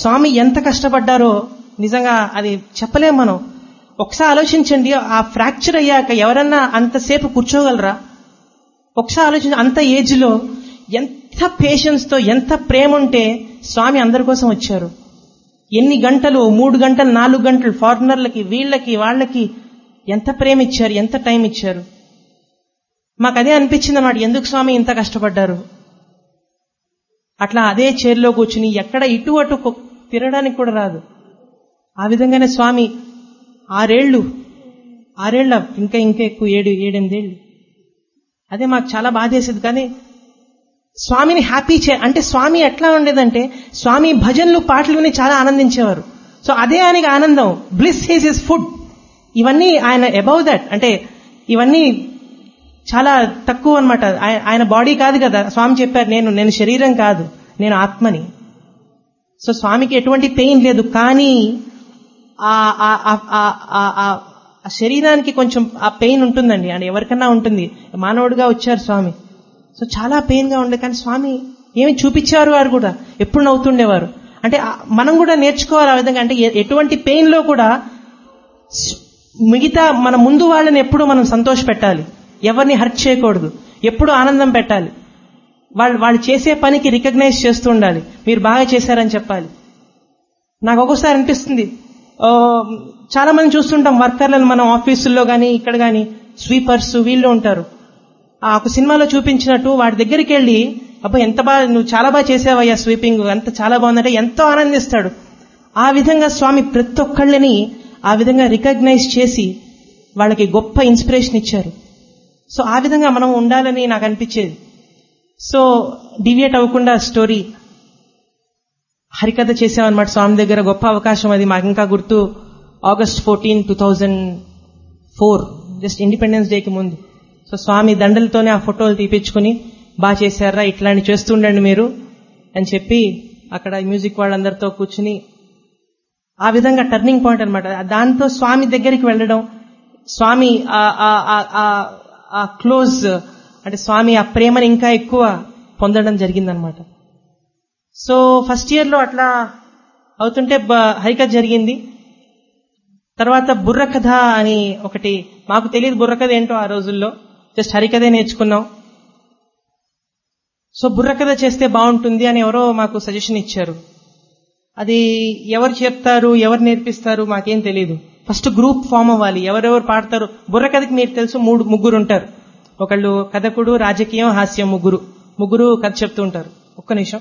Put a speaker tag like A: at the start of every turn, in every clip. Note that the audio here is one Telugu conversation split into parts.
A: స్వామి ఎంత కష్టపడ్డారో నిజంగా అది చెప్పలేం మనం ఒకసారి ఆలోచించండి ఆ ఫ్రాక్చర్ అయ్యాక ఎవరన్నా అంతసేపు కూర్చోగలరా ఒకసారి ఆలోచించి అంత ఏజ్ లో ఎంత పేషెన్స్ తో ఎంత ప్రేమ ఉంటే స్వామి అందరి కోసం వచ్చారు ఎన్ని గంటలు మూడు గంటలు నాలుగు గంటలు ఫారినర్లకి వీళ్ళకి వాళ్ళకి ఎంత ప్రేమ ఇచ్చారు ఎంత టైం ఇచ్చారు మాకు అదే అనిపించింది అన్నమాట ఎందుకు స్వామి ఇంత కష్టపడ్డారు అట్లా అదే చైర్లో కూర్చుని ఎక్కడ ఇటు అటు కొ- తిరగడానికి కూడా రాదు ఆ విధంగానే స్వామి ఆరేళ్లు ఆరేళ్ల ఇంకా ఇంకా ఎక్కువ ఏడు ఏడెనిమిదేళ్ళు అదే మాకు చాలా బాధేసేది కానీ స్వామిని హ్యాపీ చే అంటే స్వామి ఎట్లా ఉండేదంటే స్వామి భజనలు పాటలు విని చాలా ఆనందించేవారు సో అదే ఆయనకి ఆనందం బ్లిస్ హీస్ ఇస్ ఫుడ్ ఇవన్నీ ఆయన అబౌవ్ దట్ అంటే ఇవన్నీ చాలా తక్కువ అనమాట ఆయన బాడీ కాదు కదా స్వామి చెప్పారు నేను నేను శరీరం కాదు నేను ఆత్మని సో స్వామికి ఎటువంటి పెయిన్ లేదు కానీ ఆ ఆ- ఆ- ఆ- ఆ- ఆ- ఆ శరీరానికి కొంచెం ఆ పెయిన్ ఉంటుందండి అంటే ఎవరికన్నా ఉంటుంది మానవుడిగా వచ్చారు స్వామి సో చాలా పెయిన్ గా ఉండే కానీ స్వామి ఏమి చూపించారు వారు కూడా ఎప్పుడు నవ్వుతుండేవారు అంటే ఆ- మనం కూడా నేర్చుకోవాలి ఆ విధంగా అంటే ఎ- ఎటువంటి పెయిన్ లో కూడా స్- మిగతా మన ముందు వాళ్ళని ఎప్పుడు మనం సంతోష పెట్టాలి ఎవరిని హర్ట్ చేయకూడదు ఎప్పుడు ఆనందం పెట్టాలి వాళ్ళు వాళ్ళు చేసే పనికి రికగ్నైజ్ చేస్తూ ఉండాలి మీరు బాగా చేశారని చెప్పాలి నాకు ఒక్కోసారి అనిపిస్తుంది ఆ, చాలా మంది చూస్తుంటాం వర్కర్లను మనం ఆఫీసుల్లో కానీ ఇక్కడ కానీ స్వీపర్స్ వీళ్ళు ఉంటారు ఆ ఒక సినిమాలో చూపించినట్టు వాడి దగ్గరికి వెళ్ళి అబ్బా ఎంత బాగా నువ్వు చాలా బాగా చేసావయ్యా స్వీపింగ్ అంత చాలా బాగుందంటే ఎంతో ఆనందిస్తాడు ఆ విధంగా స్వామి ప్రతి ఒక్కళ్ళని ఆ విధంగా రికగ్నైజ్ చేసి వాళ్ళకి గొప్ప ఇన్స్పిరేషన్ ఇచ్చారు సో ఆ విధంగా మనం ఉండాలని నాకు అనిపించేది సో డివియేట్ అవ్వకుండా స్టోరీ హరికథ చేసామన్నమాట స్వామి దగ్గర గొప్ప అవకాశం అది మాకు ఇంకా గుర్తు August fourteen two thousand four just independence డేకి ముందు సో స్వామి దండలతోనే ఆ ఫోటోలు తీపించుకుని బాగా చేశారా ఇట్లాంటి చేస్తుండండి మీరు అని చెప్పి అక్కడ మ్యూజిక్ వాళ్ళందరితో కూర్చుని ఆ విధంగా టర్నింగ్ పాయింట్ అనమాట దాంతో స్వామి దగ్గరికి వెళ్ళడం స్వామి ఆ- ఆ- ఆ- ఆ- ఆ క్లోజ్ అంటే స్వామి ఆ ప్రేమని ఇంకా ఎక్కువ పొందడం జరిగిందనమాట సో ఫస్ట్ ఇయర్ లో అట్లా అవుతుంటే బ- హరికథ జరిగింది తర్వాత బుర్రకథ అని ఒకటి మాకు తెలియదు బుర్రకథ ఏంటో ఆ రోజుల్లో జస్ట్ హరికథే నేర్చుకున్నాం సో బుర్రకథ చేస్తే బాగుంటుంది అని ఎవరో మాకు సజెషన్ ఇచ్చారు అది ఎవరు చెప్తారు ఎవరు నేర్పిస్తారు మాకేం తెలియదు ఫస్ట్ గ్రూప్ ఫామ్ అవ్వాలి ఎవరెవరు పాడతారు బుర్రకథకి మీరు తెలుసు మూడు ముగ్గురు ఉంటారు ఒకళ్ళు కథకుడు రాజకీయం హాస్యం ముగ్గురు ముగ్గురు కథ చెప్తూ ఉంటారు ఒక్క నిమిషం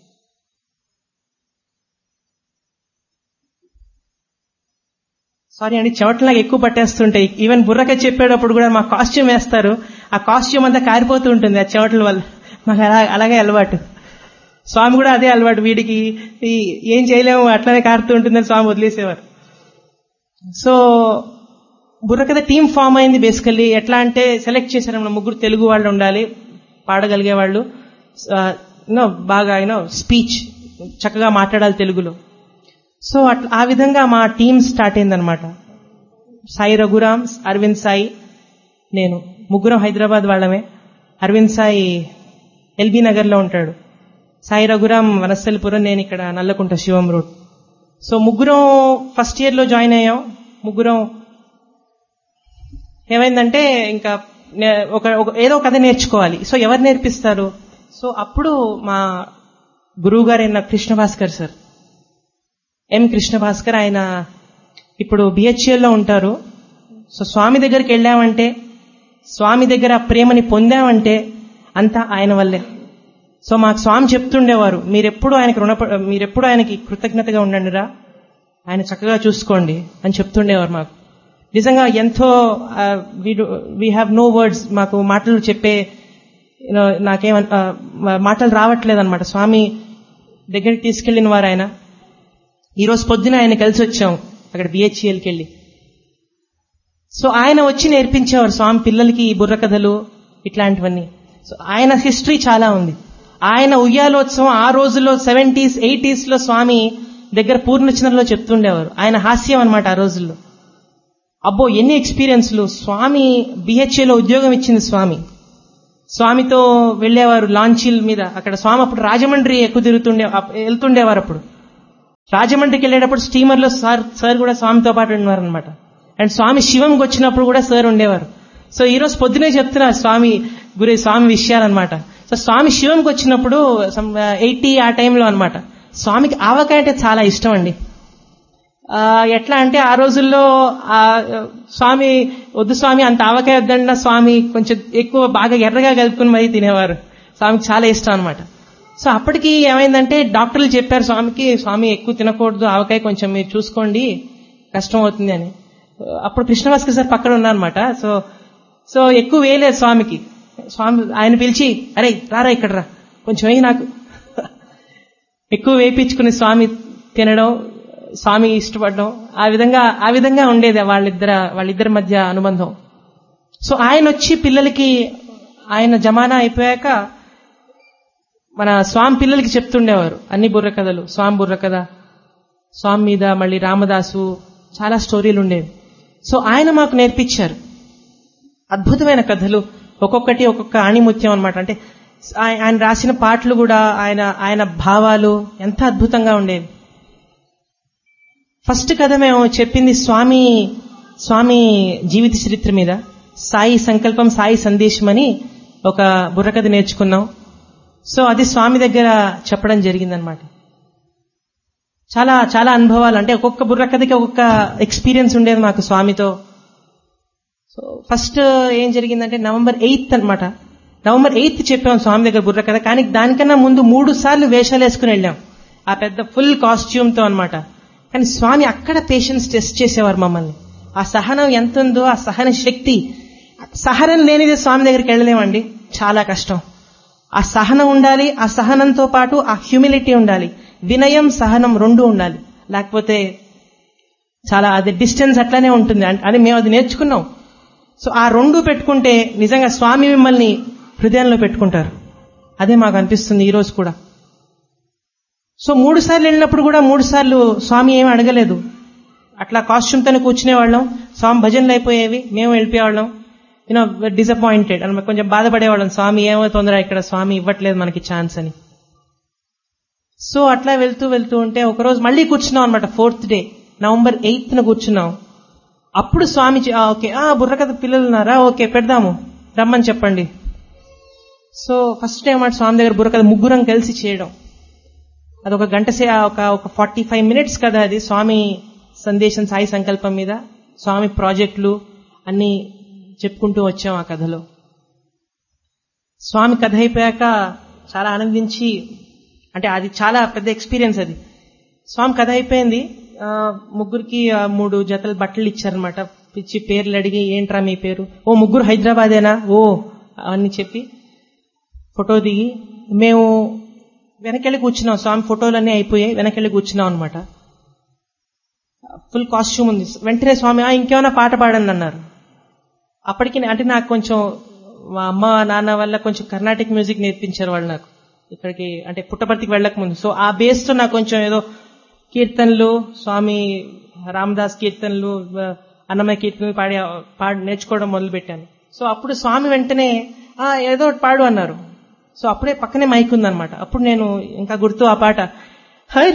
A: సారీ అండి చెమటలు నాకు ఎక్కువ పట్టేస్తుంటాయి ఈవెన్ బుర్రక చెప్పేటప్పుడు కూడా మా కాస్ట్యూమ్ వేస్తారు ఆ కాస్ట్యూమ్ అంతా కారిపోతూ ఉంటుంది ఆ చెమటల వల్ల మాకు అలా అలాగే అలవాటు స్వామి కూడా అదే అలవాటు వీడికి ఈ ఏం చేయలేము అట్లనే కారుతూ ఉంటుందని స్వామి వదిలేసేవారు సో బుర్రకథ టీమ్ ఫామ్ అయింది బేసికల్లీ ఎట్లా అంటే సెలెక్ట్ చేశారు మన ముగ్గురు తెలుగు వాళ్ళు ఉండాలి పాడగలిగే వాళ్ళు యూనో బాగా యూనో స్పీచ్ చక్కగా మాట్లాడాలి తెలుగులో సో అట్లా ఆ విధంగా మా టీం స్టార్ట్ అయిందనమాట సాయి రఘురామ్ అరవింద్ సాయి నేను ముగ్గురం హైదరాబాద్ వాళ్ళమే అరవింద్ సాయి ఎల్బీ నగర్లో ఉంటాడు సాయి రఘురామ్ వనస్థలిపురం నేను ఇక్కడ నల్లకుంట శివం రోడ్ సో ముగ్గురం ఫస్ట్ ఇయర్ లో జాయిన్ అయ్యాం ముగ్గురం ఏమైందంటే ఇంకా నే- ఒక ఒక- ఏదో కథ నేర్చుకోవాలి సో ఎవరు నేర్పిస్తారు సో అప్పుడు మా గురువు గారైన కృష్ణ భాస్కర్ సార్ ఎం కృష్ణ భాస్కర్ ఆయన ఇప్పుడు BHL లో ఉంటారు సో స్వామి దగ్గరికి వెళ్ళామంటే స్వామి దగ్గర ఆ ప్రేమని పొందామంటే అంతా ఆయన వల్లే సో మాకు స్వామి చెప్తుండేవారు మీరెప్పుడు ఆయనకి రుణ మీరెప్పుడు ఆయనకి కృతజ్ఞతగా ఉండండిరా ఆయన చక్కగా చూసుకోండి అని చెప్తుండేవారు మాకు నిజంగా ఎంతో వీ హ్యావ్ నో వర్డ్స్ మాకు మాటలు చెప్పే you know, నాకేం ఆ, మాటలు రావట్లేదు అనమాట స్వామి దగ్గరికి తీసుకెళ్లిన వారు ఆయన ఈ రోజు పొద్దున ఆయన కలిసి వచ్చాం అక్కడ బిహెచ్ఎల్కి వెళ్ళి సో ఆయన వచ్చి నేర్పించేవారు స్వామి పిల్లలకి ఈ బుర్ర కథలు ఇట్లాంటివన్నీ సో ఆయన హిస్టరీ చాలా ఉంది ఆయన ఉయ్యాలోత్సవం ఆ రోజుల్లో సెవెంటీస్ ఎయిటీస్ లో స్వామి దగ్గర పూర్ణచంద్రలో చెప్తుండేవారు ఆయన హాస్యం అన్నమాట ఆ రోజుల్లో అబ్బో ఎన్ని ఎక్స్పీరియన్స్లు స్వామి బిహెచ్ఏలో ఉద్యోగం ఇచ్చింది స్వామి స్వామితో వెళ్ళేవారు లాంచీల మీద అక్కడ స్వామి అప్పుడు రాజమండ్రి ఎక్కువ తిరుగుతుండే అప్- వెళ్తుండేవారు అప్పుడు రాజమండ్రికి వెళ్ళేటప్పుడు స్టీమర్లో సార్ సార్ కూడా స్వామితో పాటు ఉండేవారు అనమాట అండ్ స్వామి శివంకి వచ్చినప్పుడు కూడా సార్ ఉండేవారు సో ఈ రోజు పొద్దునే చెప్తున్నారు స్వామి గురి స్వామి విషయాలన్నమాట సో స్వామి శివంకి వచ్చినప్పుడు ఎయిటీ ఆ టైంలో అన్నమాట స్వామికి ఆవకాయ అంటే చాలా ఇష్టం అండి ఆ, ఎట్లా అంటే ఆ రోజుల్లో ఆ స్వామి వద్దు స్వామి అంత ఆవకాయ వద్దన్న స్వామి కొంచెం ఎక్కువ బాగా ఎర్రగా కలుపుకుని మరీ తినేవారు స్వామికి చాలా ఇష్టం అనమాట సో అప్పటికి ఏమైందంటే డాక్టర్లు చెప్పారు స్వామికి స్వామి ఎక్కువ తినకూడదు ఆవకాయ కొంచెం మీరు చూసుకోండి కష్టం అవుతుంది అని అప్పుడు కృష్ణవాస్కర్ సార్ పక్కన ఉన్నారనమాట సో సో ఎక్కువ వేయలేదు స్వామికి స్వామి ఆయన పిలిచి అరే రారా ఇక్కడ రా కొంచెం వేయి నాకు ఎక్కువ వేయించుకుని స్వామి తినడం స్వామి ఇష్టపడడం ఆ విధంగా ఆ విధంగా ఉండేది వాళ్ళిద్దర వాళ్ళిద్దరి మధ్య అనుబంధం సో ఆయన వచ్చి పిల్లలకి ఆయన జమానా అయిపోయాక మన స్వామి పిల్లలకి చెప్తుండేవారు అన్ని బుర్ర కథలు స్వామి బుర్ర కథ స్వామి మీద మళ్ళీ రామదాసు చాలా స్టోరీలు ఉండేవి సో ఆయన మాకు నేర్పించారు అద్భుతమైన కథలు ఒక్కొక్కటి ఒక్కొక్క ఆణిముత్యం అనమాట అంటే ఆయ- ఆయన రాసిన పాటలు కూడా ఆయన ఆయన భావాలు ఎంత అద్భుతంగా ఉండేవి ఫస్ట్ కథ మేము చెప్పింది స్వామి స్వామి జీవిత చరిత్ర మీద సాయి సంకల్పం సాయి సందేశం అని ఒక బుర్రకథ నేర్చుకున్నాం సో అది స్వామి దగ్గర చెప్పడం జరిగిందనమాట చాలా చాలా అనుభవాలు అంటే ఒక్కొక్క బుర్రకథకి ఒక్కొక్క ఎక్స్పీరియన్స్ ఉండేది మాకు స్వామితో సో ఫస్ట్ ఏం జరిగిందంటే నవంబర్ ఎయిత్ అన్నమాట నవంబర్ ఎయిత్ చెప్పాం స్వామి దగ్గర బుర్ర కథ కానీ దానికన్నా ముందు మూడు సార్లు వేషాలు వేసుకుని వెళ్ళాం ఆ పెద్ద ఫుల్ కాస్ట్యూమ్ తో అనమాట కానీ స్వామి అక్కడ పేషెన్స్ టెస్ట్ చేసేవారు మమ్మల్ని ఆ సహనం ఎంత ఉందో ఆ సహన శక్తి సహనం లేనిది స్వామి దగ్గరికి వెళ్ళలేమండి చాలా కష్టం ఆ సహనం ఉండాలి ఆ సహనంతో పాటు ఆ హ్యూమిలిటీ ఉండాలి వినయం సహనం రెండు ఉండాలి లేకపోతే చాలా అది డిస్టెన్స్ అట్లానే ఉంటుంది అం- అని మేము అది నేర్చుకున్నాం సో ఆ రెండు పెట్టుకుంటే నిజంగా స్వామి మిమ్మల్ని హృదయంలో పెట్టుకుంటారు అదే మాకు అనిపిస్తుంది ఈ రోజు కూడా సో మూడు సార్లు వెళ్ళినప్పుడు కూడా మూడు సార్లు స్వామి ఏమి అడగలేదు అట్లా కాస్ట్యూమ్తోనే కూర్చునేవాళ్ళం స్వామి భజనలు అయిపోయేవి మేము వెళ్ళిపోయేవాళ్ళం యూనో డిసప్పాయింటెడ్ అని కొంచెం బాధపడేవాళ్ళం స్వామి ఏమవుతుందిరా ఇక్కడ స్వామి ఇవ్వట్లేదు మనకి ఛాన్స్ అని సో అట్లా వెళ్తూ వెళ్తూ ఉంటే ఒకరోజు మళ్ళీ కూర్చున్నాం అనమాట ఫోర్త్ డే నవంబర్ ఎయిత్ న కూర్చున్నాం అప్పుడు స్వామి చె- ఆ, ఓకే ఆ బుర్రకథ పిల్లలు ఉన్నారా ఓకే పెడదాము రమ్మని చెప్పండి సో ఫస్ట్ టైం మాట స్వామి దగ్గర బుర్రకథ ముగ్గురం కలిసి చేయడం అదొక గంట సే ఒక ఒక ఫార్టీ ఫైవ్ మినిట్స్ కదా అది స్వామి సందేశం సాయి సంకల్పం మీద స్వామి ప్రాజెక్టులు అన్ని చెప్పుకుంటూ వచ్చాం ఆ కథలో స్వామి కథ అయిపోయాక చాలా ఆనందించి అంటే అది చాలా పెద్ద ఎక్స్పీరియన్స్ అది స్వామి కథ అయిపోయింది ఆ, ముగ్గురికి ఆ, మూడు జతలు బట్టలు ఇచ్చారనమాట పిచ్చి పేర్లు అడిగి ఏంట్రా మీ పేరు ఓ ముగ్గురు హైదరాబాదేనా ఓ అని చెప్పి ఫోటో దిగి మేము వెనకెళ్ళి కూర్చున్నాం స్వామి ఫోటోలన్నీ అయిపోయాయి వెనకెళ్ళి కూర్చున్నాం అనమాట ఫుల్ కాస్ట్యూమ్ ఉంది వెంటనే స్వామి "ఆ, ఇంకేమైనా పాట పాడండి అన్నారు అప్పటికి నే- అంటే నాకు కొంచెం మా అమ్మ నాన్న వల్ల కొంచెం కర్ణాటిక్ మ్యూజిక్ నేర్పించారు వాళ్ళు నాకు ఇక్కడికి అంటే పుట్టపర్తికి వెళ్ళక ముందు సో ఆ బేస్ తో నాకు కొంచెం ఏదో కీర్తనలు స్వామి రామదాస్ కీర్తనలు ఆ, అన్నమయ్య కీర్తనలు పాడి పాడి నేర్చుకోవడం మొదలు పెట్టాను సో అప్పుడు స్వామి వెంటనే ఆ ఏదో ఒకటి పాడు అన్నారు సో అప్పుడే పక్కనే మైక్ ఉందన్నమాట అప్పుడు నేను ఇంకా గుర్తు ఆ పాట హరి